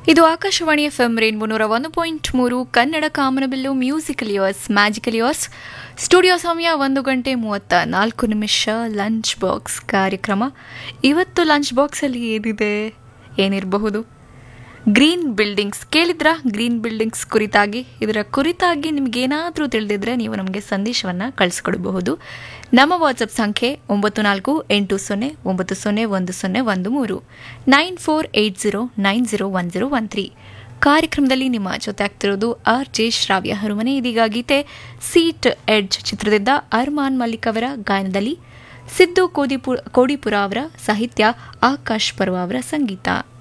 ಇದು Akashvani F M rainbow ನೂರ ಒಂದು ಪಾಯಿಂಟ್ ಮೂರು ಕನ್ನಡ ಕಾಮನಬಿಲ್ಲು musical years magical years studio ಸಮಯ ಒಂದು ಗಂಟೆ ಮೂವತ್ತ ನಾಲ್ಕು ನಿಮಿಷ ಲಂಚ್ ಬಾಕ್ಸ್ ಕಾರ್ಯಕ್ರಮ ಇವತ್ತು ಲಂಚ್ ಬಾಕ್ಸಲ್ಲಿ ಏನಿದೆ ಏನಿರಬಹುದು ಗ್ರೀನ್ ಬಿಲ್ಡಿಂಗ್ಸ್ ಕೇಳಿದ್ರಾ ಗ್ರೀನ್ ಬಿಲ್ಡಿಂಗ್ಸ್ ಕುರಿತಾಗಿ ಇದರ ಕುರಿತಾಗಿ ನಿಮಗೇನಾದರೂ ತಿಳಿದಿದ್ರೆ ನೀವು ನಮಗೆ ಸಂದೇಶವನ್ನು ಕಳಿಸ್ಕೊಡಬಹುದು ನಮ್ಮ ವಾಟ್ಸಪ್ ಸಂಖ್ಯೆ ಒಂಬತ್ತು ನಾಲ್ಕು ಎಂಟು ಸೊನ್ನೆ ಒಂಬತ್ತು ಸೊನ್ನೆ ಒಂದು ಸೊನ್ನೆ ಒಂದು ಮೂರು nine four eight zero nine zero one zero one three ಕಾರ್ಯಕ್ರಮದಲ್ಲಿ ನಿಮ್ಮ ಜೊತೆ ಆಗ್ತಿರೋದು ಆರ್ ಜೆ ಶ್ರಾವ್ಯ ಹರುಮನೆ ಇದೀಗ ಗೀತೆ ಸೀಟ್ ಎಡ್ಜ್ ಚಿತ್ರದಿಂದ ಅರ್ಮಾನ್ ಮಲ್ಲಿಕ್ ಅವರ ಗಾಯನದಲ್ಲಿ ಸಿದ್ದು ಕೋದಿಪು ಕೋಡಿಪುರ ಅವರ ಸಾಹಿತ್ಯ ಆಕಾಶ್ ಪರ್ವ ಅವರ ಸಂಗೀತ